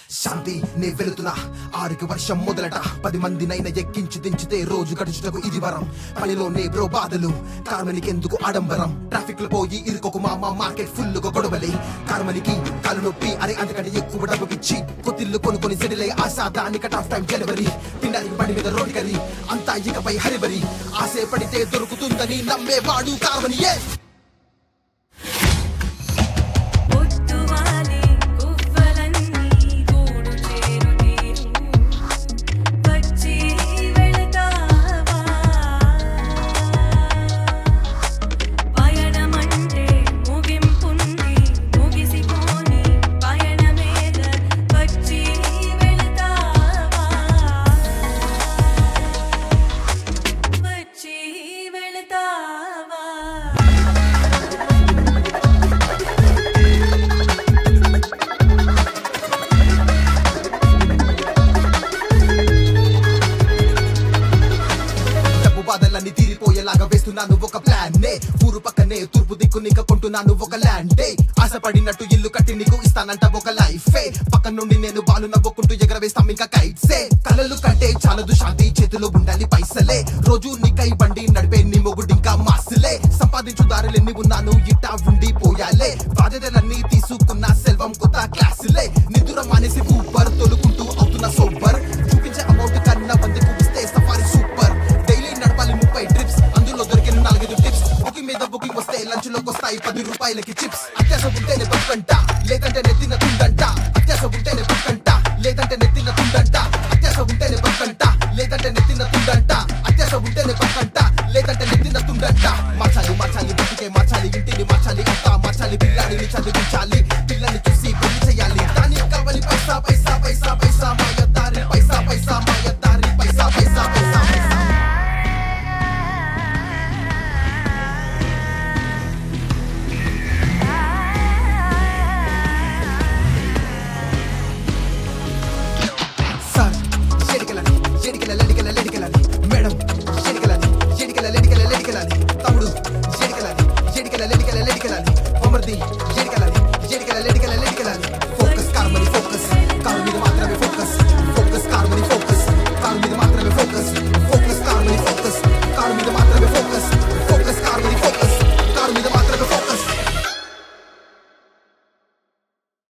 శాంతి నే వెళుతున్నా ఆరుకి వర్షం మొదలట పది మందినైనా ఎక్కించి దించితే రోజు గడుచుటకు ఇది వరం పనిలోనే బ్రో బాధలు కార్మనికెందుకు ఆడంబరం ట్రాఫిక్ లో పోయి ఇరుకొక మామ మార్కెట్ ఫుల్ గా గొడవలే కార్మనికి కాలు నొప్పి అరే అంతకంటే ఎక్కువ డబ్బుకిచ్చి కొత్తిల్లు కొనుక్కొని సెటిలై ఆశా దాని కట్ ఆఫ్ టైం జనవరి తినడానికి బండి మీద రోడ్ కరి అంతా ఇకపై హరిబరి ఆశే పడితే దొరుకుతుందని నమ్మేవాడు కార్మనియే పొద్దువాలే గువ్వలన్నీ గూడు చేరుతీరు వచ్చి వెళతావా పయనమంటే ముగింపుంది ముగిసిపోని పయనమేగ వచ్చి వెళతావా వచ్చి వెళతావా డబ్బు బాధలన్నీ తీరిపోయేలాగా వేస్తున్నాను ఒక ప్లాన్ నే ఊరు పక్కనే తూర్పు దిక్కు నీక కొంటున్నాను ఒక ల్యాండ్ డే ఆశపడినట్టు ఇల్లు కట్టి నీకు ఇస్తానంట ఒక లైఫ్ పక్క నుండి నేను బాలు నవ్వుకుంటూ ఎగరవేస్తాం ఇంకా కైట్సే కలలు కంటే చాలదు శాంతి చేతిలో ఉండాలి పైసలే రోజు నీకై బండి నడిపే నీ మొగుడు ఇంకా మాసులే సంపాదించు దారులెన్ని ఉన్నాను ఇట్టా ఉండి పోయాలే బాధ్యతలన్నీ తీసుకున్న సెల్వం కొత్త క్లాసులే నిద్ర మానేసి ఊప